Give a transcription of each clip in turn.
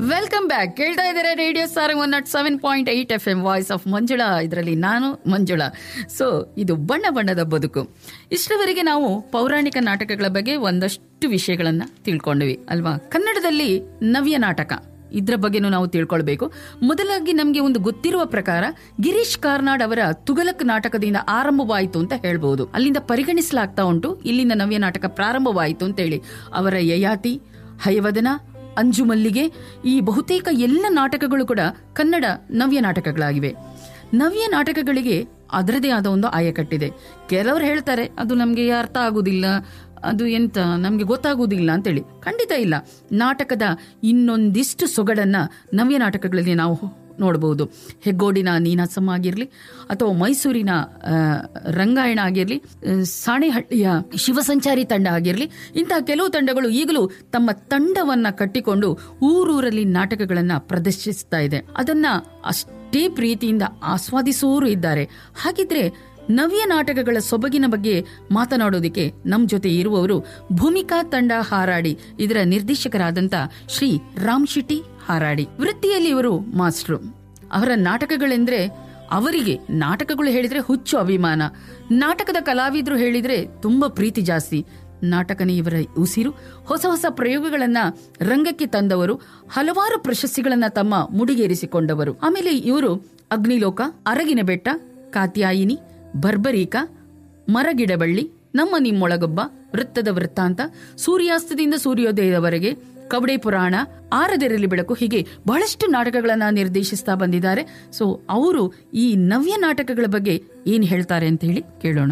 Welcome back ಕೇಳ್ತಾ ಇದ್ದಾರೆ radio Sarang one nought seven point eight F M voice of Manjula ಇದರಲ್ಲಿ ನಾನು ಮಂಜುಳಾ ಸೊ ಇದು ಬಣ್ಣ ಬಣ್ಣದ ಬದುಕು ಇಷ್ಟರವರೆಗೆ ನಾವು ಪೌರಾಣಿಕ ನಾಟಕಗಳ ಬಗ್ಗೆ ಒಂದಷ್ಟು ವಿಷಯಗಳನ್ನ ತಿಳ್ಕೊಂಡ್ವಿ ಅಲ್ವಾ ಕನ್ನಡದಲ್ಲಿ ನವ್ಯ ನಾಟಕ ಇದ್ರ ಬಗ್ಗೆನೂ ನಾವು ತಿಳ್ಕೊಳ್ಬೇಕು ಮೊದಲಾಗಿ ನಮಗೆ ಒಂದು ಗೊತ್ತಿರುವ ಪ್ರಕಾರ ಗಿರೀಶ್ ಕಾರ್ನಾಡ್ ಅವರ ತುಗಲಕ್ ನಾಟಕದಿಂದ ಆರಂಭವಾಯಿತು ಅಂತ ಹೇಳ್ಬಹುದು ಅಲ್ಲಿಂದ ಪರಿಗಣಿಸಲಾಗ್ತಾ ಉಂಟು ಇಲ್ಲಿಂದ ನವ್ಯ ನಾಟಕ ಪ್ರಾರಂಭವಾಯಿತು ಅಂತ ಹೇಳಿ ಅವರ ಯಯಾತಿ ಹಯವದನ ಅಂಜು ಮಲ್ಲಿಗೆ ಈ ಬಹುತೇಕ ಎಲ್ಲ ನಾಟಕಗಳು ಕೂಡ ಕನ್ನಡ ನವ್ಯ ನಾಟಕಗಳಾಗಿವೆ ನವ್ಯ ನಾಟಕಗಳಿಗೆ ಅದರದೇ ಆದ ಒಂದು ಆಯಕಟ್ಟಿದೆ ಕೆಲವರು ಹೇಳ್ತಾರೆ ಅದು ನಮಗೆ ಅರ್ಥ ಆಗುದಿಲ್ಲ ಅದು ಎಂತ ನಮಗೆ ಗೊತ್ತಾಗುವುದಿಲ್ಲ ಅಂತೇಳಿ ಖಂಡಿತ ಇಲ್ಲ ನಾಟಕದ ಇನ್ನೊಂದಿಷ್ಟು ಸೊಗಡನ್ನ ನವ್ಯ ನಾಟಕಗಳಲ್ಲಿ ನಾವು ನೋಡಬಹುದು ಹೆಗ್ಗೋಡಿನ ನೀನಾಸಮ್ಮ ಆಗಿರಲಿ ಅಥವಾ ಮೈಸೂರಿನ ಆ, ರಂಗಾಯಣ ಆಗಿರಲಿ ಆ, ಸಾಣೆಹಳ್ಳಿಯ ಶಿವಸಂಚಾರಿ ತಂಡ ಆಗಿರಲಿ ಇಂತಹ ಕೆಲವು ತಂಡಗಳು ಈಗಲೂ ತಮ್ಮ ತಂಡವನ್ನ ಕಟ್ಟಿಕೊಂಡು ಊರೂರಲ್ಲಿ ನಾಟಕಗಳನ್ನ ಪ್ರದರ್ಶಿಸ್ತಾ ಇದೆ ಅದನ್ನ ಅಷ್ಟೇ ಪ್ರೀತಿಯಿಂದ ಆಸ್ವಾದಿಸುವವರು ಇದ್ದಾರೆ ಹಾಗಿದ್ರೆ ನವ್ಯ ನಾಟಕಗಳ ಸೊಬಗಿನ ಬಗ್ಗೆ ಮಾತನಾಡೋದಕ್ಕೆ ನಮ್ ಜೊತೆ ಇರುವವರು ಭೂಮಿಕಾ ತಂಡ ಹಾರಾಡಿ ಇದರ ನಿರ್ದೇಶಕರಾದಂತ ಶ್ರೀ ರಾಮ್ ಶಿಟಿ ಹಾರಾಡಿ ವೃತ್ತಿಯಲ್ಲಿ ಇವರು ಮಾಸ್ಟ್ರು ಅವರ ನಾಟಕಗಳೆಂದ್ರೆ ಅವರಿಗೆ ನಾಟಕಗಳು ಹೇಳಿದ್ರೆ ಹುಚ್ಚು ಅಭಿಮಾನ ನಾಟಕದ ಕಲಾವಿದರು ಹೇಳಿದ್ರೆ ತುಂಬಾ ಪ್ರೀತಿ ಜಾಸ್ತಿ ನಾಟಕನೇ ಇವರ ಉಸಿರು ಹೊಸ ಹೊಸ ಪ್ರಯೋಗಗಳನ್ನ ರಂಗಕ್ಕೆ ತಂದವರು ಹಲವಾರು ಪ್ರಶಸ್ತಿಗಳನ್ನ ತಮ್ಮ ಮುಡಿಗೇರಿಸಿಕೊಂಡವರು ಆಮೇಲೆ ಇವರು ಅಗ್ನಿಲೋಕ ಅರಗಿನ ಬೆಟ್ಟ ಕಾತ್ಯಾಯಿನಿ ಬರ್ಬರೀಕ ಮರಗಿಡಬಳ್ಳಿ ನಮ್ಮ ನಿಮ್ಮೊಳಗೊಬ್ಬ ವೃತ್ತದ ವೃತ್ತಾಂತ ಸೂರ್ಯಾಸ್ತದಿಂದ ಸೂರ್ಯೋದಯದವರೆಗೆ ಕವಡೆ ಪುರಾಣ ಆರದಿರಲಿ ಬೆಳಕು ಹೀಗೆ ಬಹಳಷ್ಟು ನಾಟಕಗಳನ್ನ ನಿರ್ದೇಶಿಸ್ತಾ ಬಂದಿದ್ದಾರೆ ಸೊ ಅವರು ಈ ನವ್ಯ ನಾಟಕಗಳ ಬಗ್ಗೆ ಏನ್ ಹೇಳ್ತಾರೆ ಅಂತ ಹೇಳಿ ಕೇಳೋಣ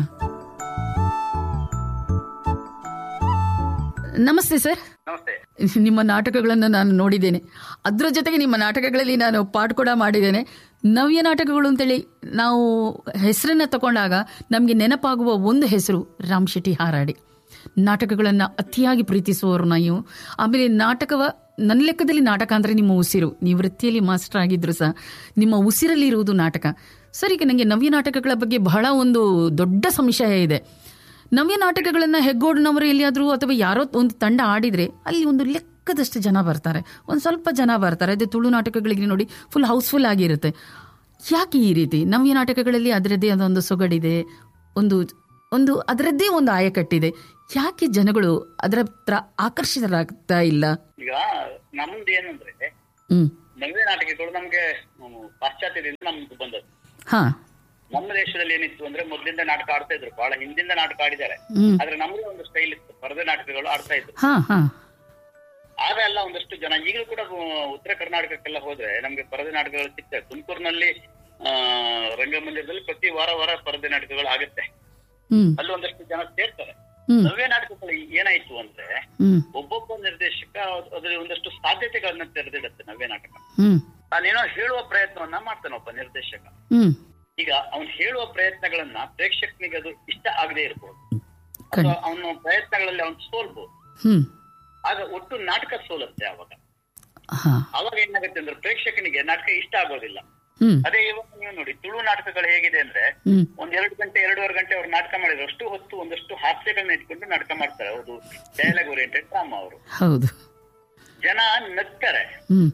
ನಮಸ್ತೆ ಸರ್ ನಮಸ್ತೆ ನಿಮ್ಮ ನಾಟಕಗಳನ್ನು ನಾನು ನೋಡಿದ್ದೇನೆ ಅದರ ಜೊತೆಗೆ ನಿಮ್ಮ ನಾಟಕಗಳಲ್ಲಿ ನಾನು ಪಾಠ ಕೂಡ ಮಾಡಿದ್ದೇನೆ ನವ್ಯ ನಾಟಕಗಳು ಅಂತೇಳಿ ನಾವು ಹೆಸರನ್ನ ತಗೊಂಡಾಗ ನಮಗೆ ನೆನಪಾಗುವ ಒಂದು ಹೆಸರು ರಾಮ್ ಶೆಟ್ಟಿ ಹಾರಾಡಿ ನಾಟಕಗಳನ್ನು ಅತಿಯಾಗಿ ಪ್ರೀತಿಸುವವರು ನೀವು ಆಮೇಲೆ ನಾಟಕವ ನನ್ನ ಲೆಕ್ಕದಲ್ಲಿ ನಾಟಕ ಅಂದರೆ ನಿಮ್ಮ ಉಸಿರು ನೀವು ವೃತ್ತಿಯಲ್ಲಿ ಮಾಸ್ಟರ್ ಆಗಿದ್ರು ಸಹ ನಿಮ್ಮ ಉಸಿರಲ್ಲಿ ಇರುವುದು ನಾಟಕ ಸರ್ ಈಗ ನನಗೆ ನವ್ಯ ನಾಟಕಗಳ ಬಗ್ಗೆ ಬಹಳ ಒಂದು ದೊಡ್ಡ ಸಂಶಯ ಇದೆ ನವ್ಯ ನಾಟಕಗಳನ್ನ ಹೆಗ್ಗೋಡಿನವರು ಎಲ್ಲಿಯಾದ್ರೂ ಅಥವಾ ಯಾರೋ ಒಂದು ತಂಡ ಆಡಿದ್ರೆ ಅಲ್ಲಿ ಒಂದು ಲೆಕ್ಕದಷ್ಟು ಜನ ಬರ್ತಾರೆ ಒಂದು ಸ್ವಲ್ಪ ಜನ ಬರ್ತಾರೆ ಅದೇ ತುಳು ನಾಟಕಗಳಿಗೆ ನೋಡಿ ಫುಲ್ ಹೌಸ್ಫುಲ್ ಆಗಿರುತ್ತೆ ಯಾಕೆ ಈ ರೀತಿ ನವ್ಯ ನಾಟಕಗಳಲ್ಲಿ ಅದರದ್ದೇ ಆದ ಒಂದು ಸೊಗಡಿದೆ ಒಂದು ಒಂದು ಅದರದ್ದೇ ಒಂದು ಆಯಕಟ್ಟಿದೆ ಯಾಕೆ ಜನಗಳು ಅದರ ಹತ್ರ ಆಕರ್ಷಿತರಾಗ್ತಾ ಇಲ್ಲ ಈಗ ನಮ್ದು ಏನಂದ್ರೆ ಹ್ಮ್ ನವ್ಯ ನಾಟಕಗಳು ನಮ್ಗೆ ಹ್ಮ್, ಪಾಶ್ಚಾತ್ಯದಿಂದ ನಮ್ದು ಬಂದದ್ದು ಹಾ ನಮ್ಮ ದೇಶದಲ್ಲಿ ಏನಿತ್ತು ಅಂದ್ರೆ ಮೊದ್ಲಿಂದ ನಾಟಕ ಆಡ್ತಾ ಇದ್ರು ಬಹಳ ಹಿಂದಿಂದ ನಾಟಕ ಆಡಿದ್ದಾರೆ ಹ್ಮ್ ಆದ್ರೆ ನಮ್ಗೆ ಒಂದು ಸ್ಟೈಲ್ ಇತ್ತು ಪರದೆ ನಾಟಕಗಳು ಆಡ್ತಾ ಇದ್ರು ಹಾ ಹಾ ಆಗ ಎಲ್ಲ ಒಂದಷ್ಟು ಜನ ಈಗಲೂ ಕೂಡ ಉ- ಉತ್ತರ ಕರ್ನಾಟಕಕ್ಕೆಲ್ಲ ಹೋದ್ರೆ ನಮ್ಗೆ ಪರದೆ ನಾಟಕಗಳು ಸಿಗ್ತವೆ ತುಮಕೂರಿನಲ್ಲಿ ಆ ರಂಗಮಂದಿರದಲ್ಲಿ ಪ್ರತಿ ವಾರ ವಾರ ಪರದೆ ನಾಟಕಗಳು ಆಗುತ್ತೆ ಹ್ಮ್ ಅಲ್ಲಿ ಒಂದಷ್ಟು ಜನ ಸೇರ್ತಾರೆ ಹ್ಮ್ ನವ್ಯ ನಾಟಕಗಳು ಏನಾಯ್ತು ಅಂದ್ರೆ ಹ್ಮ್ ಒಬ್ಬೊಬ್ಬ ನಿರ್ದೇಶಕ ಅದ್ರ ಒಂದಷ್ಟು ಸಾಧ್ಯತೆಗಳನ್ನ ತೆರೆದಿಡುತ್ತೆ ನವ್ಯ ನಾಟಕ ಹ್ಮ್ ತಾನೇನೋ ಹೇಳುವ ಪ್ರಯತ್ನವನ್ನ ಮಾಡ್ತಾನೆ ಒಬ್ಬ ನಿರ್ದೇಶಕ ಹ್ಮ್ ಈಗ ಅವನು ಹೇಳುವ ಪ್ರಯತ್ನಗಳನ್ನ ಪ್ರೇಕ್ಷಕನಿಗೆ ಅದು ಇಷ್ಟ ಆಗದೆ ಇರಬಹುದು ಖಂಡಿತ. ಅಥವಾ ಅವನ ಪ್ರಯತ್ನಗಳಲ್ಲಿ ಅವನು ಸೋಲ್ಬಹುದು ಹ್ಮ್ ಆಗ ಒಟ್ಟು ನಾಟಕ ಸೋಲುತ್ತೆ ಅವಾಗ ಹಾ ಅವಾಗ ಏನಾಗುತ್ತೆ ಅಂದ್ರೆ ಪ್ರೇಕ್ಷಕನಿಗೆ ನಾಟಕ ಇಷ್ಟ ಆಗೋದಿಲ್ಲ ಹ್ಮ್ ಅದೇ ಇವಾಗ ನೀವು ನೋಡಿ ತುಳು ನಾಟಕಗಳು ಹೇಗಿದೆ ಅಂದ್ರೆ ಹ್ಮ್ ಒಂದ್ ಎರಡು ಗಂಟೆ ಎರಡೂವರೆ ಗಂಟೆ ಅವ್ರು ನಾಟಕ ಮಾಡಿದ್ರು ಅಷ್ಟು ಹೊತ್ತು ಒಂದಷ್ಟು ಹಾಸ್ಯಗಳನ್ನ ಇಟ್ಕೊಂಡು ನಾಟಕ ಮಾಡ್ತಾರೆ ಹೌದು ಡೈಲಾಗ್ ಓರಿಯೆಂಟೆಡ್ ಡ್ರಾಮಾ ಅವರು ಹೌದು ಜನ ನಗ್ತಾರೆ ಹ್ಮ್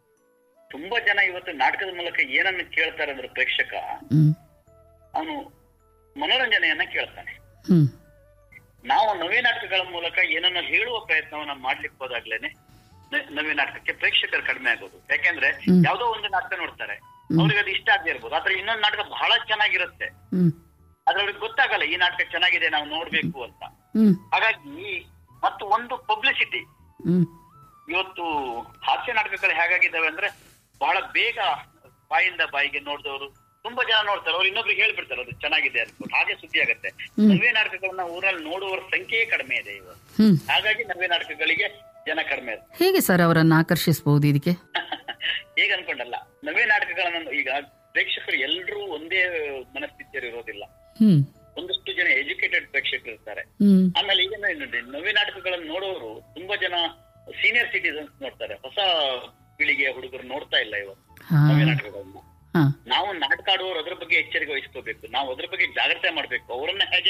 ತುಂಬಾ ಜನ ಇವತ್ತು ನಾಟಕದ ಮೂಲಕ ಏನನ್ನ ಕೇಳ್ತಾರೆ ಅಂದ್ರೆ ಪ್ರೇಕ್ಷಕ ಹ್ಮ್ ಅವನು ಮನೋರಂಜನೆಯನ್ನ ಕೇಳ್ತಾನೆ ಹ್ಮ್ ನಾವು ನವ್ಯ ನಾಟಕಗಳ ಮೂಲಕ ಏನನ್ನ ಹೇಳುವ ಪ್ರಯತ್ನವನ್ನ ಮಾಡ್ಲಿಕ್ಕೆ ಹೋದಾಗ್ಲೇನೆ ನ- ನವ್ಯ ನಾಟಕಕ್ಕೆ ಪ್ರೇಕ್ಷಕರು ಕಡಿಮೆ ಆಗೋದು ಯಾಕೆಂದ್ರೆ ಹ್ಮ್. ಯಾವ್ದೋ ಒಂದು ನಾಟಕ ನೋಡ್ತಾರೆ ಅವ್ರಿಗೆ ಅದು ಇಷ್ಟ ಆಗದೆ ಇರ್ಬೋದು ಆದ್ರೆ ಇನ್ನೊಂದು ನಾಟಕ ಬಹಳ ಚೆನ್ನಾಗಿರುತ್ತೆ ಹ್ಮ್ ಆದ್ರೆ ಅವ್ರಿಗೆ ಗೊತ್ತಾಗಲ್ಲ ಈ ನಾಟಕ ಚೆನ್ನಾಗಿದೆ ನಾವು ನೋಡ್ಬೇಕು ಅಂತ ಹ್ಮ್ ಹಾಗಾಗಿ ಮತ್ತು ಒಂದು ಪಬ್ಲಿಸಿಟಿ ಹ್ಮ್ ಇವತ್ತು ಹಾಸ್ಯ ನಾಟಕಗಳು ಹೇಗಾಗಿದ್ದಾವೆ ಅಂದ್ರೆ ಬಹಳ ಬೇಗ ಬಾಯಿಂದ ಬಾಯಿಗೆ ನೋಡಿದವರು ತುಂಬಾ ಜನ ನೋಡ್ತಾರೆ ಅವ್ರು ಇನ್ನೊಬ್ರಿಗೆ ಹೇಳ್ಬಿಡ್ತಾರೆ ಅದು ಚೆನ್ನಾಗಿದೆ ಅನ್ಕೊಂಡು ಹಾಗೆ ಸುದ್ದಿ ಆಗುತ್ತೆ ಹ್ಮ್. ನವ್ಯ ನಾಟಕಗಳನ್ನ ಊರಲ್ಲಿ ನೋಡುವವರ ಸಂಖ್ಯೆಯೇ ಕಡಿಮೆ ಇದೆ ಇವತ್ತು ಹ್ಮ್ ಹಾಗಾಗಿ ನವ್ಯ ನಾಟಕಗಳಿಗೆ ಜನ ಕಡಿಮೆ ಇದೆ ಹೇಗೆ ಸರ್ ಅವರನ್ನು ಆಕರ್ಷಿಸಬಹುದು ಇದಕ್ಕೆ ಹೇಗೆ ಅನ್ಕೊಂಡಲ್ಲ ನವ್ಯ ನಾಟಕಗಳನ್ನ ಈಗ ಪ್ರೇಕ್ಷಕರು ಎಲ್ಲರೂ ಒಂದೇ ಮನಸ್ಥಿತಿಯಲ್ಲಿ ಇರೋದಿಲ್ಲ ಹ್ಮ್ ಒಂದಷ್ಟು ಜನ ಎಜುಕೇಟೆಡ್ ಪ್ರೇಕ್ಷಕರು ಇರ್ತಾರೆ ಹ್ಮ್ ಆಮೇಲೆ ಈಗ ನೋಡಿ ನವ್ಯ ನಾಟಕಗಳನ್ನು ನೋಡೋರು ತುಂಬಾ ಜನ ಸೀನಿಯರ್ ಸಿಟಿಸನ್ಸ್ ನೋಡ್ತಾರೆ ಹೊಸ ಪೀಳಿಗೆಯ ಹುಡುಗರು ನೋಡ್ತಾ ಇಲ್ಲ ಇವತ್ತು ಹಾ ನವ್ಯ ನಾಟಕಗಳನ್ನ ಹಾ ನಾವು ನಾಟಕ ಆಡುವವರು ಅದ್ರ ಬಗ್ಗೆ ಎಚ್ಚರಿಕೆ ವಹಿಸ್ಕೋಬೇಕು ನಾವು ಅದ್ರ ಬಗ್ಗೆ ಜಾಗ್ರತೆ ಮಾಡ್ಬೇಕು ಅವರನ್ನ ಹೇಗೆ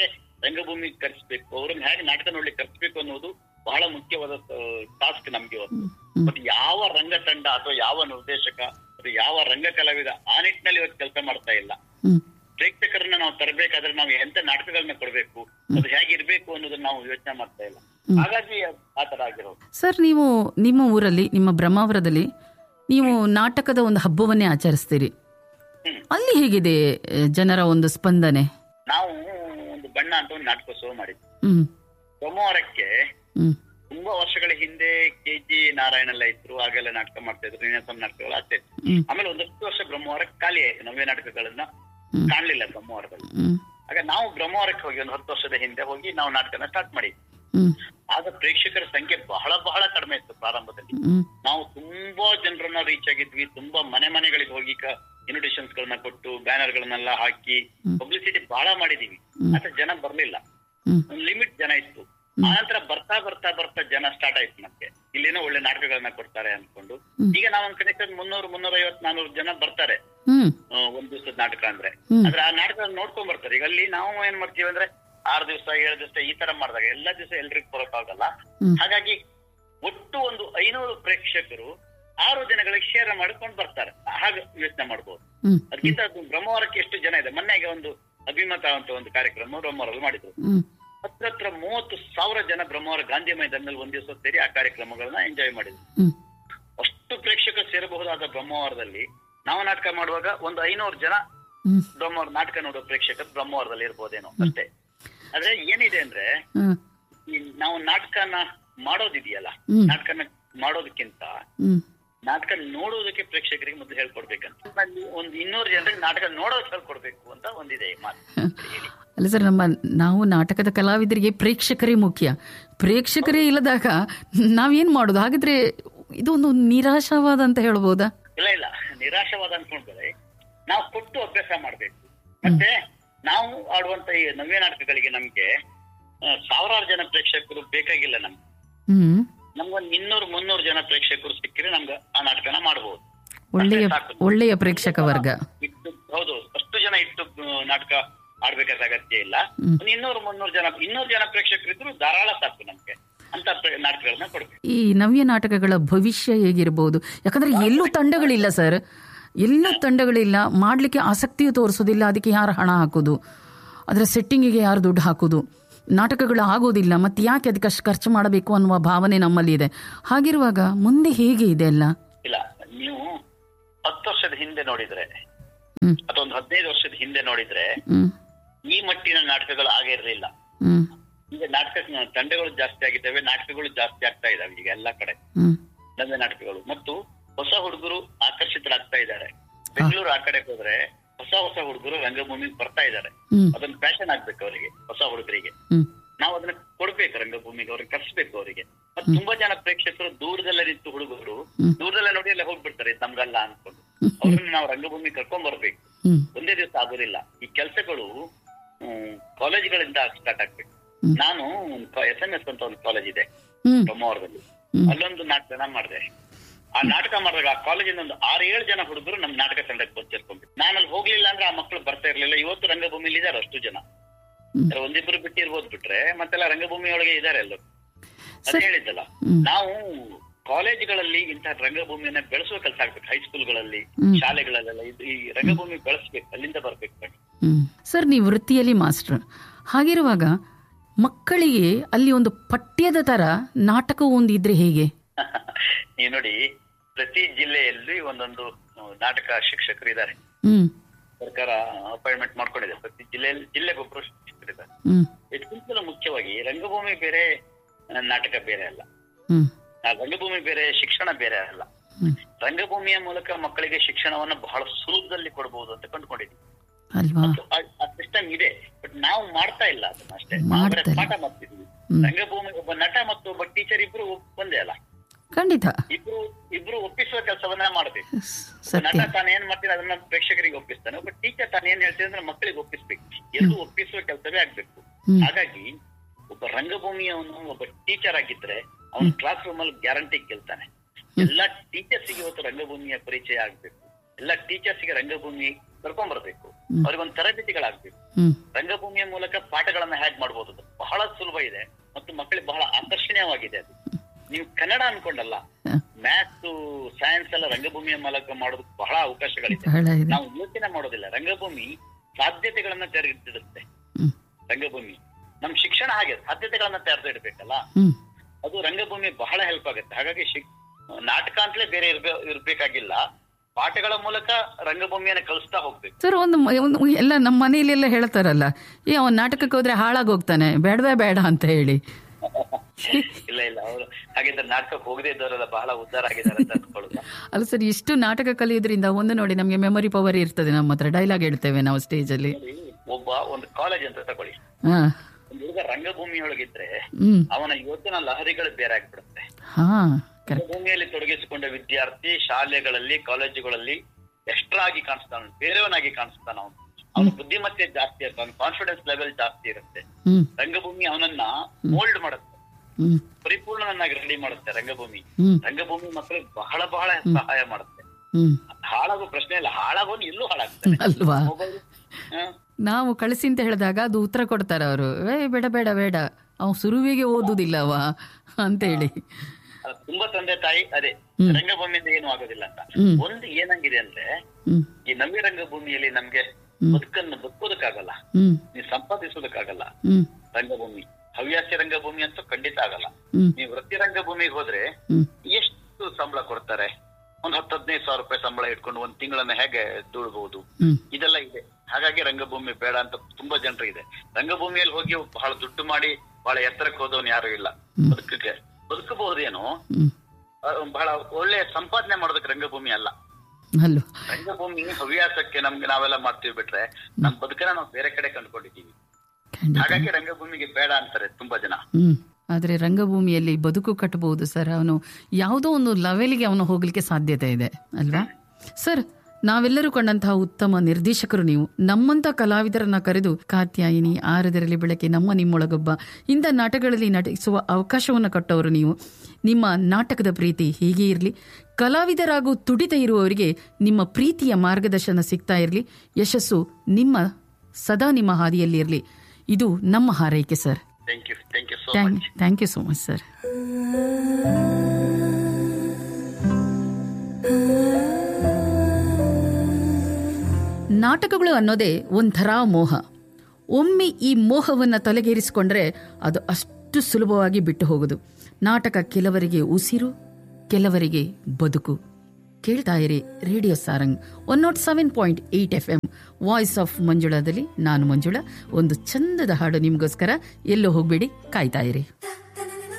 ರಂಗಭೂಮಿಗೆ ಕರೆಸ್ಬೇಕು ಅವ್ರನ್ನ ಹೇಗೆ ನಾಟಕ ನೋಡ್ಲಿಕ್ಕೆ ಕರೆಸ್ಬೇಕು ಅನ್ನೋದು ಬಹಳ ಮುಖ್ಯವಾದ ಟಾಸ್ಕ್ ನಮ್ಗೆ ಇವತ್ತು ಹ್ಮ್. ಮತ್ತೆ ಯಾವ ರಂಗ ತಂಡ ಅಥವಾ ಯಾವ ನಿರ್ದೇಶಕ ಅಥವಾ ಯಾವ ರಂಗ ಕಲಾವಿದ ಆ ನಿಟ್ಟಿನಲ್ಲಿ ಇವತ್ತು ಕೆಲಸ ಮಾಡ್ತಾ ಇಲ್ಲ ಹ್ಮ್ ಪ್ರೇಕ್ಷಕರನ್ನ ನಾವು ತರಬೇಕಾದ್ರೆ ನಾವು ಎಂತ ನಾಟಕಗಳನ್ನ ಕೊಡ್ಬೇಕು ಅದು ಹೇಗಿರ್ಬೇಕು ಅನ್ನೋದನ್ನ ನಾವು ಯೋಚನೆ ಮಾಡ್ತಾ ಇಲ್ಲ ಹಾಗಾಗಿ ಆ ತರ ಆಗಿರೋದು ಸರ್ ನೀವು ನಿಮ್ಮ ಊರಲ್ಲಿ ನಿಮ್ಮ ಬ್ರಹ್ಮಾವರದಲ್ಲಿ ನೀವು ನಾಟಕದ ಒಂದು ಹಬ್ಬವನ್ನೇ ಆಚರಿಸ್ತೀರಿ ಹ್ಮ್. ಅಲ್ಲಿ ಹೇಗಿದೆ ಆ, ಜನರ ಒಂದು ಸ್ಪಂದನೆ ನಾವು ಒಂದು ಬಣ್ಣ ಅಂತ ಒಂದು ನಾಟಕೋತ್ಸವ ಮಾಡಿದ್ವಿ ಹ್ಮ್ ಸೋಮವಾರಕ್ಕೆ ಹ್ಮ್ ತುಂಬಾ ವರ್ಷಗಳ ಹಿಂದೆ ಕೆ ಜಿ ನಾರಾಯಣ ಎಲ್ಲ ಇದ್ರು ಆಗೆಲ್ಲ ನಾಟಕ ಮಾಡ್ತಾ ಇದ್ರು ನೀನಾಸಂ ನಾಟಕಗಳು ಆಗ್ತಾ ಇತ್ತು ಹ್ಮ್ ಆಮೇಲೆ ಒಂದಷ್ಟು ವರ್ಷ ಬ್ರಹ್ಮವಾರ ಖಾಲಿ ಆಯ್ತು ನವ್ಯ ನಾಟಕಗಳನ್ನ ಹ್ಮ್. ಕಾಣ್ಲಿಲ್ಲ ಬ್ರಹ್ಮವಾರದಲ್ಲಿ ಹ್ಮ್ ಆಗ ನಾವು ಬ್ರಹ್ಮವಾರಕ್ಕೆ ಹೋಗಿ ಒಂದು ಹತ್ತು ವರ್ಷದ ಹಿಂದೆ ಹೋಗಿ ನಾವು ನಾಟಕನ ಸ್ಟಾರ್ಟ್ ಮಾಡಿದ್ವಿ ಹ್ಮ್ ಆಗ ಪ್ರೇಕ್ಷಕರ ಸಂಖ್ಯೆ ಬಹಳ ಬಹಳ ಕಡಿಮೆ ಇತ್ತು ಪ್ರಾರಂಭದಲ್ಲಿ ಹ್ಮ್ ನಾವು ತುಂಬಾ ಜನರನ್ನ ರೀಚ್ ಆಗಿದ್ವಿ ತುಂಬಾ ಮನೆ ಮನೆಗಳಿಗೆ ಹೋಗಿ ಇನ್ವಿಟೇಷನ್ಸ್ ಗಳನ್ನ ಕೊಟ್ಟು ಬ್ಯಾನರ್ ಗಳನ್ನೆಲ್ಲ ಹಾಕಿ ಪಬ್ಲಿಸಿಟಿ ಬಹಳ ಮಾಡಿದೀವಿ ಆದ್ರೆ ಜನ ಬರ್ಲಿಲ್ಲ ಹ್ಮ್ ಒಂದು ಲಿಮಿಟ್ ಜನ ಇತ್ತು ಆನಂತರ ಬರ್ತಾ ಬರ್ತಾ ಬರ್ತಾ ಜನ ಸ್ಟಾರ್ಟ್ ಆಯ್ತು ನಮ್ಗೆ ಇಲ್ಲೇನೋ ಒಳ್ಳೆ ನಾಟಕಗಳನ್ನ ಕೊಡ್ತಾರೆ ಅನ್ಕೊಂಡು ಈಗ ನಾವು ಒಂದು ಕನಿಷ್ಠ ಮುನ್ನೂರು ಮುನ್ನೂರ ಐವತ್ ನಾನೂರು ಜನ ಬರ್ತಾರೆ ಹ್ಮ್ ಆ, ಒಂದ್ ದಿವಸದ ನಾಟಕ ಅಂದ್ರೆ ಹ್ಮ್. ಆದ್ರೆ ಆ ನಾಟಕ ನೋಡ್ಕೊಂಡ್ ಬರ್ತಾರೆ ಈಗ ಅಲ್ಲಿ ನಾವು ಏನ್ ಮಾಡ್ತೀವಿ ಅಂದ್ರೆ ಆರು ದಿವಸ ಏಳು ದಿವಸ ಈ ತರ ಮಾಡಿದಾಗ ಎಲ್ಲಾ ದಿವಸ ಎಲ್ರಿಗೂ ಬರೋಕ್ಕಾಗಲ್ಲ ಹ್ಮ್. ಹಾಗಾಗಿ ಒಟ್ಟು ಒಂದು ಐನೂರು ಪ್ರೇಕ್ಷಕರು ಆರು ದಿನಗಳಿಗೆ ಶೇರ್ ಮಾಡ್ಕೊಂಡು ಬರ್ತಾರೆ ಹಾಗೆ ಯೋಚನೆ ಮಾಡ್ಬೋದು ಹ್ಮ್ ಅದಕ್ಕಿಂತ ಅದು ಬ್ರಹ್ಮವಾರಕ್ಕೆ ಎಷ್ಟು ಜನ ಇದೆ ಮೊನ್ನೆಗೆ ಒಂದು ಅಭಿಮತ ಅಂತ ಒಂದು ಕಾರ್ಯಕ್ರಮ ಬ್ರಹ್ಮವಾರಲ್ಲಿ ಮಾಡಿದ್ರು ಹ್ಮ್ ಹತ್ರ ಹತ್ರ ಮೂವತ್ತು ಸಾವಿರ ಜನ ಬ್ರಹ್ಮವಾರ ಗಾಂಧಿ ಮೈದಾನದಲ್ಲಿ ಒಂದ್ ದಿವಸ ಸೇರಿ ಆ ಕಾರ್ಯಕ್ರಮಗಳನ್ನ ಎಂಜಾಯ್ ಮಾಡಿದ್ರು ಹ್ಮ್ ಅಷ್ಟು ಪ್ರೇಕ್ಷಕರು ಸೇರಬಹುದಾದ ಬ್ರಹ್ಮವಾರದಲ್ಲಿ ನಾವು ನಾಟಕ ಮಾಡುವಾಗ ಒಂದು ಐನೂರು ಜನ ಹ್ಮ್ ಬ್ರಹ್ಮವಾರ ನಾಟಕ ನೋಡೋ ಪ್ರೇಕ್ಷಕರು ಬ್ರಹ್ಮವಾರದಲ್ಲಿ ಇರ್ಬೋದೇನೋ ಅಷ್ಟೇ ಆದ್ರೆ ಏನಿದೆ ಅಂದ್ರೆ ಹ್ಮ್ ಈ ನಾವು ನಾಟಕನ ಮಾಡೋದಿದೆಯಲ್ಲ ಹ್ಮ್. ನಾಟಕನ ಮಾಡೋದಕ್ಕಿಂತ ಹ್ಮ್ ನಾಟಕ ನೋಡೋದಕ್ಕೆ ಪ್ರೇಕ್ಷಕರಿಗೆ ಮೊದಲು ಹೇಳ್ಕೊಡ್ಬೇಕಂತ ಅಲ್ಲಿ ಒಂದು ಇನ್ನೂರು ಜನರಿಗೆ ನಾಟಕ ನೋಡೋದು ಹೇಳ್ಕೊಡ್ಬೇಕು ಅಂತ ಒಂದಿದೆ ಈ ಮಾತು ಹೇಳಿ ಅಲ್ಲ ಸರ್ ನಮ್ಮ ನಾವು ನಾಟಕದ ಕಲಾವಿದರಿಗೆ ಪ್ರೇಕ್ಷಕರೇ ಮುಖ್ಯ ಪ್ರೇಕ್ಷಕರೇ ಇಲ್ಲದಾಗ ನಾವೇನ್ ಮಾಡೋದು ಹಾಗಿದ್ರೆ ಇದು ಒಂದು ನಿರಾಶಾವಾದ ಅಂತ ಹೇಳ್ಬೋದಾ ಇಲ್ಲ ಇಲ್ಲ ನಿರಾಶವಾದ ಅನ್ಕೊಂಡ್ರೆ ನಾವು ಕೊಟ್ಟು ಅಭ್ಯಾಸ ಮಾಡ್ಬೇಕು ಮತ್ತೆ ನಾವು ಆಡುವಂತ ಈ ನವ್ಯ ನಾಟಕಗಳಿಗೆ ನಮ್ಗೆ ಆ, ಸಾವಿರಾರು ಜನ ಪ್ರೇಕ್ಷಕರು ಬೇಕಾಗಿಲ್ಲ ನಮ್ಗೆ ಹ್ಮ್ ನಮ್ಗೊಂದು ಇನ್ನೂರು ಮುನ್ನೂರು ಜನ ಪ್ರೇಕ್ಷಕರು ಸಿಕ್ಕಿದ್ರೆ ನಮ್ಗೆ ಆ ನಾಟಕನ ಮಾಡಬಹುದು ಒಳ್ಳೆಯ ಒಳ್ಳೆಯ ಪ್ರೇಕ್ಷಕ ವರ್ಗ ಇಟ್ಟು ಹೌದು ಅಷ್ಟು ಜನ ಇಟ್ಟು ಆ, ನಾಟಕ ಆಡ್ಬೇಕಾದ ಅಗತ್ಯ ಇಲ್ಲ ಹ್ಮ್. ಒಂದು ಇನ್ನೂರು ಮುನ್ನೂರು ಜನ ಇನ್ನೂರು ಜನ ಪ್ರೇಕ್ಷಕರಿದ್ರು ಧಾರಾಳ ಸಾಕು ನಮ್ಗೆ ಅಂತ ಪ್ರ- ನಾಟಕಗಳನ್ನ ಕೊಡ್ಬೇಕು ಈ ನವ್ಯ ನಾಟಕಗಳ ಭವಿಷ್ಯ ಹೇಗಿರ್ಬೋದು ಯಾಕಂದ್ರೆ ಎಲ್ಲೂ ತಂಡಗಳಿಲ್ಲ ಸರ್ ಎಲ್ಲೂ ತಂಡಗಳಿಲ್ಲ ಮಾಡಲಿಕ್ಕೆ ಆಸಕ್ತಿಯು ತೋರಿಸೋದಿಲ್ಲ ಅದಕ್ಕೆ ಯಾರು ಹಣ ಹಾಕೋದು ಅದರ ಸೆಟ್ಟಿಂಗಿಗೆ ಯಾರು ದುಡ್ಡು ಹಾಕೋದು ನಾಟಕಗಳು ಆಗೋದಿಲ್ಲ ಮತ್ತೆ ಯಾಕೆ ಅದಕ್ಕೆ ಅಷ್ಟು ಖರ್ಚು ಮಾಡಬೇಕು ಅನ್ನುವ ಭಾವನೆ ನಮ್ಮಲ್ಲಿ ಇದೆ ಹಾಗಿರುವಾಗ ಮುಂದೆ ಹೇಗೆ ಇದೆ ಎಲ್ಲ ಇಲ್ಲ ನೀವು ಹತ್ತು ವರ್ಷದ ಹಿಂದೆ ನೋಡಿದ್ರೆ ಹ್ಮ್ ಅಥವಾ ಒಂದು ಹದಿನೈದು ವರ್ಷದ ಹಿಂದೆ ನೋಡಿದ್ರೆ ಹ್ಮ್ ಈ ಮಟ್ಟಿನ ನಾಟಕಗಳು ಆಗೇ ಇರಲಿಲ್ಲ ಹ್ಮ್ ಈಗ ನಾಟಕ ತಂಡಗಳು ಜಾಸ್ತಿ ಆಗಿದ್ದಾವೆ ನಾಟಕಗಳು ಜಾಸ್ತಿ ಆಗ್ತಾ ಇದಾವೆ ಈಗ ಎಲ್ಲಾ ಕಡೆ ಹ್ಮ್ ನವ್ಯ ನಾಟಕಗಳು ಮತ್ತು ಹೊಸ ಹುಡುಗರು ಆಕರ್ಷಿತರಾಗ್ತಾ ಇದ್ದಾರೆ ಬೆಂಗಳೂರು ಆ ಕಡೆ ಹೋದ್ರೆ ಹೊಸ ಹೊಸ ಹುಡುಗರು ರಂಗಭೂಮಿಗೆ ಬರ್ತಾ ಇದ್ದಾರೆ ಹ್ಮ್ ಅದೊಂದು ಫ್ಯಾಷನ್ ಆಗ್ಬೇಕು ಅವರಿಗೆ ಹೊಸ ಹುಡುಗರಿಗೆ ಹ್ಮ್ ನಾವು ಅದನ್ನ ಕೊಡ್ಬೇಕು ರಂಗಭೂಮಿಗೆ ಅವ್ರಿಗೆ ಕರ್ಸ್ಬೇಕು ಅವರಿಗೆ ಮತ್ತೆ ತುಂಬಾ ಜನ ಪ್ರೇಕ್ಷಕರು ದೂರದಲ್ಲೇ ನಿಂತು ಹುಡುಗರು ಹ್ಮ್. ದೂರದಲ್ಲೇ ನೋಡಿ ಎಲ್ಲ ಹೋಗ್ಬಿಡ್ತಾರೆ ಇದು ನಮ್ಗಲ್ಲ ಅನ್ಕೊಂಡು ಅವ್ರನ್ನ ನಾವು ರಂಗಭೂಮಿ ಕರ್ಕೊಂಡ್ ಬರ್ಬೇಕು ಹ್ಮ್ ಒಂದೇ ದಿವಸ ಆಗೋದಿಲ್ಲ ಈ ಕೆಲಸಗಳು ಕಾಲೇಜ್ಗಳಿಂದ ಸ್ಟಾರ್ಟ್ ಆಗ್ಬೇಕು ಹ್ಮ್. ನಾನು ಎಸ್ ಎಂ ಎಸ್ ಅಂತ ಒಂದು ಕಾಲೇಜ್ ಇದೆ ಹ್ಮ್ ಬ್ರಹ್ಮಾವರದಲ್ಲಿ ಹ್ಮ್. ಅಲ್ಲೊಂದು ನಾಟಕನ ಮಾಡಿದೆ ಆ ನಾಟಕ ಮಾಡಿದಾಗ ಆ ಕಾಲೇಜಿನ ಒಂದು ಆರು ಏಳು ಜನ ಹುಡುಗರು ನಮ್ ನಾಟಕ ತಂಡಕ್ಕೆ ಬಂದು ಸೇರ್ಕೊಂಡ್ಬಿಟ್ಟು ನಾನು ಅಲ್ಲಿ ಹೋಗ್ಲಿಲ್ಲ ಅಂದ್ರೆ ಆ ಮಕ್ಕಳು ಬರ್ತಾ ಇರ್ಲಿಲ್ಲ ಇವತ್ತು ರಂಗಭೂಮಿಲಿ ಇದಾರೆ ಅಷ್ಟು ಜನ ಹ್ಮ್. ಒಂದಿಬ್ರು ಬಿಟ್ಟಿರ್ಬೋದು ಬಿಟ್ರೆ ಮತ್ತೆಲ್ಲ ರಂಗಭೂಮಿ ಒಳಗೆ ಇದಾರೆ ಎಲ್ಲರೂ ಅದ್ ಸರ್- ಹೇಳಿದ್ದಲ್ಲ ಹ್ಮ್. ನಾವು ಕಾಲೇಜ್ಗಳಲ್ಲಿ ಇಂತಹ ರಂಗಭೂಮಿಯನ್ನ ಬೆಳೆಸುವ ಕೆಲಸ ಆಗ್ಬೇಕು ಹೈಸ್ಕೂಲ್ಗಳಲ್ಲಿ ಹ್ಮ್. ಶಾಲೆಗಳಲ್ಲೆಲ್ಲ ಇದು ಈ ರಂಗಭೂಮಿ ಬೆಳೆಸ್ಬೇಕು ಅಲ್ಲಿಂದ ಬರ್ಬೇಕು ಬನ್ನಿ ಹ್ಮ್. ಸರ್ ನೀವು ವೃತ್ತಿಯಲ್ಲಿ ಮಾಸ್ಟರ್ ಹಾಗಿರುವಾಗ ಮಕ್ಕಳಿಗೆ ಅಲ್ಲಿ ಒಂದು ಪಠ್ಯದ ತರ ನಾಟಕ ಒಂದು ಇದ್ರೆ ಹೇಗೆ ನೀವು ನೋಡಿ ಪ್ರತಿ ಜಿಲ್ಲೆಯಲ್ಲಿ ಒಂದೊಂದು ಆ, ನಾಟಕ ಶಿಕ್ಷಕರು ಇದ್ದಾರೆ ಹ್ಮ್ ಸರ್ಕಾರ ಅಪಾಯಿಂಟ್ಮೆಂಟ್ ಮಾಡ್ಕೊಂಡಿದೆ ಪ್ರತಿ ಜಿಲ್ಲೆಯಲ್ಲಿ ಜಿಲ್ಲೆಗೊಬ್ಬರು ಶಿಕ್ಷಕರಿದ್ದಾರೆ ಹ್ಮ್ ಇದಕ್ಕಿಂತಲೂ ಮುಖ್ಯವಾಗಿ ರಂಗಭೂಮಿ ಬೇರೆ ಆ, ನಾಟಕ ಬೇರೆ ಅಲ್ಲ ಹ್ಮ್ ಆ, ರಂಗಭೂಮಿ ಬೇರೆ ಶಿಕ್ಷಣ ಬೇರೆ ಅಲ್ಲ ಹ್ಮ್ ರಂಗಭೂಮಿಯ ಮೂಲಕ ಮಕ್ಕಳಿಗೆ ಶಿಕ್ಷಣವನ್ನು ಬಹಳ ಸುಲಭದಲ್ಲಿ ಕೊಡಬಹುದು ಅಂತ ಕಂಡುಕೊಂಡಿದ್ದೀವಿ ಅಲ್ವಾ ಆ ಸಿಸ್ಟಮ್ ಇದೆ ಬಟ್ ನಾವು ಮಾಡ್ತಾ ಇಲ್ಲ ಅದನ್ನ ಅಷ್ಟೇ ನಾವು ಮಾಡ್ತಾ ಬರೀ ಇಲ್ಲ. ಪಾಠ ಮಾಡ್ತಿದ್ವಿ ಹ್ಮ್. ರಂಗಭೂಮಿ ಒಬ್ಬ ನಟ ಮತ್ತು ಒಬ್ಬ ಟೀಚರ್ ಇಬ್ರು ಒಂದೇ ಅಲ್ಲ ಖಂಡಿತ ಇಬ್ರು ಇಬ್ರು ಒಪ್ಪಿಸುವ ಕೆಲಸವನ್ನ ಮಾಡ್ಬೇಕು ಸ್- ನಟ ಸತ್ಯ ತಾನು ಏನ್ ಮಾಡ್ತೀನಿ ಅದನ್ನ ಪ್ರೇಕ್ಷಕರಿಗೆ ಒಪ್ಪಿಸ್ತಾನೆ ಒಬ್ಬ ಟೀಚರ್ ತಾನು ಏನ್ ಹೇಳ್ತೀನಿ ಅಂದ್ರೆ ಮಕ್ಕಳಿಗೆ ಒಪ್ಪಿಸ್ಬೇಕು ಎರಡು ಒಪ್ಪಿಸುವ ಕೆಲಸವೇ ಆಗ್ಬೇಕು ಹ್ಮ್. ಹಾಗಾಗಿ ಒಬ್ಬ ರಂಗಭೂಮಿಯವನು ಒಬ್ಬ ಟೀಚರ್ ಆಗಿದ್ರೆ ಅವನು ಕ್ಲಾಸ್ ರೂಮ್ ಅಲ್ಲಿ ಗ್ಯಾರಂಟಿ ಗೆಲ್ತಾನೆ ಎಲ್ಲಾ ಟೀಚರ್ಸ್ ಇವತ್ತು ರಂಗಭೂಮಿಯ ಪರಿಚಯ ಆಗ್ಬೇಕು ಎಲ್ಲ ಟೀಚರ್ಸ್ಗೆ ರಂಗಭೂಮಿ ಕರ್ಕೊಂಡ್ ಬರ್ಬೇಕು ಅವ್ರಿಗೊಂದು ತರಬೇತಿಗಳಾಗ್ಬೇಕು ಹ್ಮ್ ರಂಗಭೂಮಿಯ ಮೂಲಕ ಪಾಠಗಳನ್ನ ಹ್ಯಾಕ್ ಮಾಡ್ಬೋದು ಅದು ಬಹಳ ಸುಲಭ ಇದೆ ಮತ್ತು ಮಕ್ಕಳಿಗೆ ಬಹಳ ಆಕರ್ಷಣೀಯವಾಗಿದೆ ಅದು ನೀವು ಕನ್ನಡ ಅನ್ಕೊಂಡಲ್ಲ ಹ, ಮ್ಯಾಥ್ಸ್ ಸೈನ್ಸ್ ಎಲ್ಲ ರಂಗಭೂಮಿಯ ಮೂಲಕ ಮಾಡೋದಕ್ಕೆ ಬಹಳ ಅವಕಾಶಗಳಿದೆ ಬಹಳ ಇದೆ ನಾವು ಯೋಚನೆ ಮಾಡೋದಿಲ್ಲ ರಂಗಭೂಮಿ ಸಾಧ್ಯತೆಗಳನ್ನ ತೆರೆದಿಡುತ್ತೆ ಹ್ಮ್ ರಂಗಭೂಮಿ ನಮ್ ಶಿಕ್ಷಣ ಹಾಗೆ ಸಾಧ್ಯತೆಗಳನ್ನ ತೆರೆದಿಡ್ಬೇಕಲ್ಲ ಹ್ಮ್ ಅದು ರಂಗಭೂಮಿ ಬಹಳ ಹೆಲ್ಪ್ ಆಗುತ್ತೆ ಹಾಗಾಗಿ ಶಿಕ್ ನಾಟಕ ಅಂತಲೇ ಬೇರೆ ಇರ್ಬೇ- ಇರ್ಬೇಕಾಗಿಲ್ಲ ಪಾಠಗಳ ಮೂಲಕ ರಂಗಭೂಮಿಯನ್ನ ಕಲಿಸ್ತಾ ಹೋಗ್ಬೇಕು ಸರ್ ಒಂದು ಮ- ಒಂದು ಎಲ್ಲ ನಮ್ಮ ಮನೆಯಲ್ಲೆಲ್ಲ ಹೇಳ್ತಾರಲ್ಲ ಏ ಅವನ್ ನಾಟಕಕ್ಕೆ ಹೋದ್ರೆ ಹಾಳಾಗಿ ಹೋಗ್ತಾನೆ ಬೇಡವೇ ಬೇಡ ಅಂತ ಹೇಳಿ ಇಲ್ಲ ಇಲ್ಲ ಅವರು ಹಾಗಿದ್ರೆ ನಾಟಕಕ್ಕೆ ಹೋಗದೇ ಇದ್ದವರೆಲ್ಲ ಬಹಳ ಉದ್ಧಾರ ಆಗಿದ್ದಾರೆ ಅಂತ ಅನ್ಕೊಳ್ಳುದು ಅಲ್ಲ ಸರ್ ಇಷ್ಟು ನಾಟಕ ಕಲಿಯೋದ್ರಿಂದ ಒಂದು ನೋಡಿ ನಮಗೆ ಮೆಮೊರಿ ಪವರ್ ಇರ್ತದೆ ನಮ್ಮ ಹತ್ರ ಡೈಲಾಗ್ ಹೇಳ್ತೇವೆ ನಾವು ಸ್ಟೇಜಲ್ಲಿ ಒಬ್ಬ ಒಂದು ಕಾಲೇಜ್ ಅಂತ ತಗೊಳ್ಳಿ ಹಾ ಒಂದು ಹುಡುಗ ರಂಗಭೂಮಿಯೊಳಗಿದ್ರೆ ಹ್ಮ್ ಅವನ ಯೋಚನಾ ಲಹರಿಗಳು ಬೇರೆ ಆಗ್ಬಿಡುತ್ತೆ ಹಾ ಕರೆಕ್ಟ್ ರಂಗಭೂಮಿಯಲ್ಲಿ ತೊಡಗಿಸಿಕೊಂಡ ವಿದ್ಯಾರ್ಥಿ ಶಾಲೆಗಳಲ್ಲಿ ಕಾಲೇಜುಗಳಲ್ಲಿ ಎಕ್ಸ್ಟ್ರಾ ಆಗಿ ಕಾಣಿಸ್ತಾನ ಬೇರೆಯವನಾಗಿ ಕಾಣಿಸ್ತಾನ ಅವನು ಅವನ ಬುದ್ಧಿಮತ್ತೆ ಜಾಸ್ತಿ ಇರುತ್ತೆ ಅವನ ಕಾನ್ಫಿಡೆನ್ಸ್ ಲೆವೆಲ್ ಜಾಸ್ತಿ ಇರುತ್ತೆ ಹ್ಮ್ ರಂಗಭೂಮಿ ಅವನನ್ನ ಮೋಲ್ಡ್ ಮಾಡುತ್ತೆ ಹ್ಮ್ ಪರಿಪೂರ್ಣನನ್ನಾಗಿ ರೆಡಿ ಮಾಡುತ್ತೆ ರಂಗಭೂಮಿ ಹ್ಮ್ ರಂಗಭೂಮಿ ಮಕ್ಕಳಿಗೆ ಬಹಳ ಬಹಳ ಸಹಾಯ ಮಾಡುತ್ತೆ ಹ್ಮ್ ಹಾಳಾಗೋ ಪ್ರಶ್ನೆ ಇಲ್ಲ ಹಾಳಾಗೋನ್ ಎಲ್ಲೂ ಹಾಳಾಗ್ತಾನೆ ಅಲ್ವಾ ಮೊಬೈಲ್ ನಾವು ಕಳಿಸಿ ಅಂತ ಹೇಳಿದಾಗ ಅದು ಉತ್ತರ ಕೊಡ್ತಾರೆ ಅವರು ಏ ಬೇಡ ಬೇಡ ಬೇಡ ಅವ್ ಸುರುವಿಗೆ ಓದುದಿಲ್ಲವ ಅಂತೇಳಿ ತುಂಬಾ ತಂದೆ ತಾಯಿ ಅದೇ ರಂಗಭೂಮಿಯಿಂದ ಏನು ಆಗೋದಿಲ್ಲ ಅಂತ ಹ್ಮ್. ಒಂದು ಏನಾಗಿದೆ ಅಂದ್ರೆ ಹ್ಮ್ ಈ ನವ್ಯ ರಂಗಭೂಮಿಯಲ್ಲಿ ನಮ್ಗೆ ಬದುಕನ್ನು ಬದುಕೋದಕ್ಕಾಗಲ್ಲ ಹ್ಮ್ ನೀವು ಸಂಪಾದಿಸೋದಕ್ಕಾಗಲ್ಲ ಹ್ಮ್ ರಂಗಭೂಮಿ ಹವ್ಯಾಸಿ ರಂಗಭೂಮಿ ಅಂತೂ ಖಂಡಿತ ಆಗಲ್ಲ ಹ್ಮ್ ನೀವು ವೃತ್ತಿ ರಂಗಭೂಮಿಗೆ ಹೋದ್ರೆ ಹ್ಮ್ ಎಷ್ಟು ಸಂಬಳ ಕೊಡ್ತಾರೆ ಒಂದ್ ಹತ್ತು ಹದಿನೈದು ಸಾವಿರ ರೂಪಾಯಿ ಸಂಬಳ ಇಟ್ಕೊಂಡು ಒಂದ್ ತಿಂಗಳನ್ನ ಹೇಗೆ ದುಡ್ಬಹುದು ಹ್ಮ್ ಇದೆಲ್ಲ ಇದೆ ಹಾಗಾಗಿ ರಂಗಭೂಮಿ ಬೇಡ ಅಂತ ತುಂಬಾ ಜನರು ಇದೆ ರಂಗಭೂಮಿಯಲ್ಲಿ ಹೋಗಿ ಬಹಳ ದುಡ್ಡು ಮಾಡಿ ಬಹಳ ಎತ್ತರಕ್ಕೆ ಹೋದವನು ಯಾರು ಇಲ್ಲ ಬದುಕಕ್ಕೆ ಬದುಕಬಹುದೇನೋ ಹ್ಮ್ ಆ, ಬಹಳ ಒಳ್ಳೆ ಸಂಪಾದನೆ ಮಾಡೋದಕ್ಕೆ ರಂಗಭೂಮಿ ಅಲ್ಲ ಅಲ್ವಾ ರಂಗಭೂಮಿ ಹವ್ಯಾಸಕ್ಕೆ ನಮ್ಗೆ ನಾವೆಲ್ಲ ಮಾಡ್ತೀವಿ ಬಿಟ್ರೆ ನಮ್ ಬದುಕನ್ನ ನಾವು ಬೇರೆ ಕಡೆ ಕಂಡುಕೊಂಡಿದ್ದೀವಿ ಖಂಡಿತ ಹಾಗಾಗಿ ರಂಗಭೂಮಿಗೆ ಬೇಡ ಅಂತಾರೆ ತುಂಬಾ ಜನ ಹ್ಮ್ ಆದ್ರೆ ರಂಗಭೂಮಿಯಲ್ಲಿ ಬದುಕು ಕಟ್ಟಬಹುದು ಸರ್ ಅವನು ಯಾವುದೋ ಒಂದು ಲೆವೆಲ್ಗೆ ಅವನು ಹೋಗ್ಲಿಕ್ಕೆ ಸಾಧ್ಯತೆ ಇದೆ ಅಲ್ವಾ ಸರ್ ನಾವೆಲ್ಲರೂ ಕಂಡಂತಹ ಉತ್ತಮ ನಿರ್ದೇಶಕರು ನೀವು ನಮ್ಮಂತ ಕಲಾವಿದರನ್ನ ಕರೆದು ಕಾತ್ಯಾಯಿನಿ ಆರದರಲ್ಲಿ ಬೆಳಕೆ ನಮ್ಮ ನಿಮ್ಮೊಳಗೊಬ್ಬ ಇಂಥ ನಾಟಕಗಳಲ್ಲಿ ನಟಿಸುವ ಅವಕಾಶವನ್ನು ಕೊಟ್ಟವರು ನೀವು ನಿಮ್ಮ ನಾಟಕದ ಪ್ರೀತಿ ಹೀಗೆ ಇರಲಿ ಕಲಾವಿದರಾಗೂ ತುಡಿತ ಇರುವವರಿಗೆ ನಿಮ್ಮ ಪ್ರೀತಿಯ ಮಾರ್ಗದರ್ಶನ ಸಿಗ್ತಾ ಇರಲಿ ಯಶಸ್ಸು ನಿಮ್ಮ ಸದಾ ನಿಮ್ಮ ಹಾದಿಯಲ್ಲಿ ಇರಲಿ ಇದು ನಮ್ಮ ಹಾರೈಕೆ sir thank you thank you so thank much thank you so much sir ನಾಟಕಗಳು ಅನ್ನೋದೇ ಒಂಥರ ಮೋಹ ಒಮ್ಮೆ ಈ ಮೋಹವನ್ನು ತಲೆಗೇರಿಸಿಕೊಂಡ್ರೆ ಅದು ಅಷ್ಟು ಸುಲಭವಾಗಿ ಬಿಟ್ಟು ಹೋಗುದು ನಾಟಕ ಕೆಲವರಿಗೆ ಉಸಿರು ಕೆಲವರಿಗೆ ಬದುಕು ಕೇಳ್ತಾ ಇರಿ radio Sarang one nought seven point eight F M voice of ಮಂಜುಳಾದಲ್ಲಿ ನಾನು ಮಂಜುಳಾ ಒಂದು ಚಂದದ ಹಾಡು ನಿಮಗೋಸ್ಕರ ಎಲ್ಲೂ ಹೋಗ್ಬೇಡಿ ಕಾಯ್ತಾ ಇರಿ